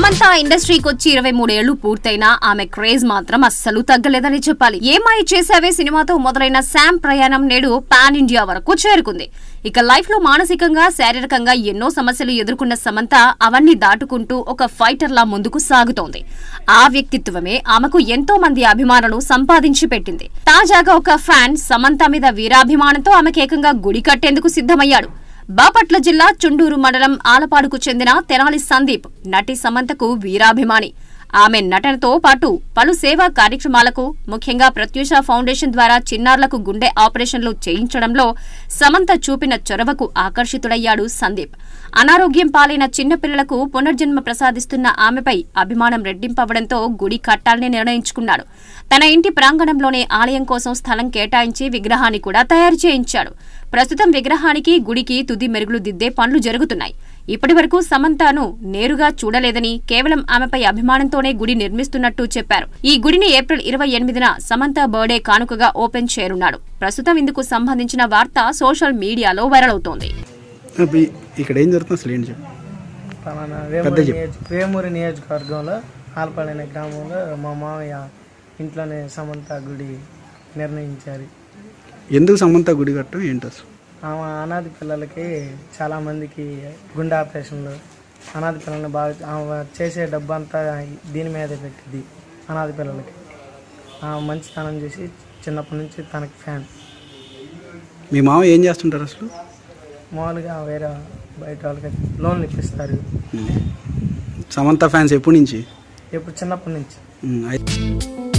సమంత ఇండస్ట్రీకి వచ్చి ఇరవై మూడేళ్లు పూర్తయినా ఆమె క్రేజ్ మాత్రం అస్సలు తగ్గలేదని చెప్పాలి ఏమై చేసావే సినిమాతో మొదలైన శామ్ ప్రయాణం నేడు పాన్ ఇండియా వరకు చేరుకుంది ఇక లైఫ్ లో మానసికంగా శారీరకంగా ఎన్నో సమస్యలు ఎదుర్కొన్న సమంత అవన్నీ దాటుకుంటూ ఒక ఫైటర్ లా ముందుకు సాగుతోంది ఆ వ్యక్తిత్వమే ఆమెకు ఎంతో మంది అభిమానులు సంపాదించి పెట్టింది తాజాగా ఒక ఫ్యాన్ సమంత మీద వీరాభిమానంతో ఆమెకు ఏకంగా గుడి కట్టేందుకు సిద్ధమయ్యాడు బాపట్ల జిల్లా చుండూరు మండలం ఆలపాడుకు చెందిన తెనాలి సందీప్ నటి సమంతకు వీరాభిమాని ఆమె నటనతో పాటు పలు సేవా కార్యక్రమాలకు ముఖ్యంగా ప్రత్యూష ఫౌండేషన్ ద్వారా చిన్నారులకు గుండె ఆపరేషన్లు చేయించడంలో సమంత చూపిన చొరవకు ఆకర్షితుడయ్యాడు సందీప్ అనారోగ్యం పాలైన చిన్నపిల్లలకు పునర్జన్మ ప్రసాదిస్తున్న ఆమెపై అభిమానం రెట్టింపవడంతో గుడి కట్టాలని నిర్ణయించుకున్నాడు తన ఇంటి ప్రాంగణంలోనే ఆలయం కోసం స్థలం కేటాయించి విగ్రహాన్ని కూడా తయారు చేయించాడు ప్రస్తుతం విగ్రహానికి గుడికి తుది మెరుగులు దిద్దే పనులు జరుగుతున్నాయి ఇప్పటి వరకు సమంతను నేరుగా చూడలేదని కేవలం ఆమెపై అభిమానంతోనే గుడి నిర్మిస్తున్నట్టు చెప్పారు ఈ గుడిని ఏప్రిల్ ఇరవై ఎనిమిదిన సమంత బర్త్డే కానుకగా ఓపెన్ చేయనున్నాడు ప్రస్తుతం ఇందుకు సంబంధించిన వార్త సోషల్ మీడియాలో వైరల్ అవుతోంది అబ్బి, ఇక్కడ ఏం జరుగుతుంది అసలు ఏంటి చెప్పు పలానా పెద్ద వేమూరి చెప్పు. నియోజక వేమూరి నియోజకవర్గంలో ఆలపాడు అనే గ్రామంలో మా మామయ్య ఇంట్లోనే సమంత గుడి నిర్ణయించారు ఎందుకు సమంత గుడి కట్టడం ఏంటి అసలు ఆమె అనాథ పిల్లలకి చాలా మందికి గుండె ఆపరేషన్లు అనాథ పిల్లల్ని బాగా ఆమె చేసే డబ్బు అంతా దీని మీదే పెట్టింది అనాథ పిల్లలకి ఆమె మంచితనం చేసి చిన్నప్పటి నుంచి తనకి ఫ్యాన్ మీ మామ ఏం చేస్తుంటారు అసలు మామూలుగా వేరే బయట వాళ్ళకి లోన్లు ఇప్పిస్తారు సమంత ఫ్యాన్స్ ఎప్పటి నుంచి ఎప్పుడు చిన్నప్పటి నుంచి ఉమ్, అయి-